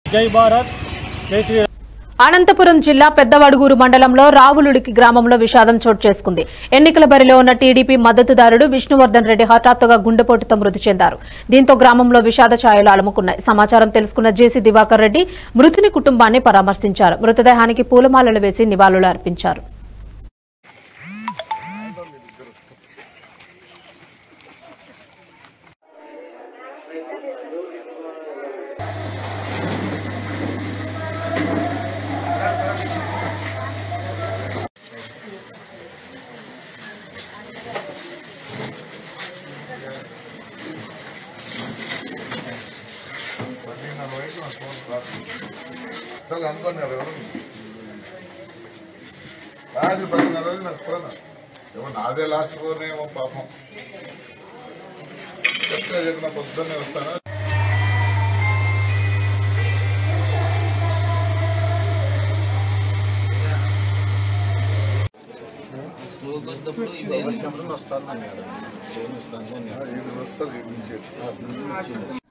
జై భారత్ జై శ్రీ అనంతపురం జిల్లా పెద్దవడుగూరు మండలంలో రావులుడికి గ్రామంలో విషాదం చోటు చేసుకుంది ఎన్నికల బరిలో ఉన్న టీడీపీ మద్దతుదారుడు విష్ణువర్ధన్ రెడ్డి హఠాత్తుగా గుండెపోటుతో మృతి చెందారు దీంతో గ్రామంలో విషాద ఛాయలు అలుముకున్నాయి సమాచారం తెలుసుకున్న జేసీ దివాకర్ రెడ్డి మృతుని కుటుంబాన్ని పరామర్శించారు మృతదేహానికి పూలమాలలు వేసి నివాళులు అర్పించారు అసలు అనుకున్నారు ఎవరు రాజు పదిహేను రోజులు నాకు ఫోన్ ఏమో నాదే లాస్ట్ ఫోన్ ఏమో పాపం చెప్తే చెప్పిన పొద్దున్నే వస్తాను ఇది వస్తుంది ఇటు నుంచి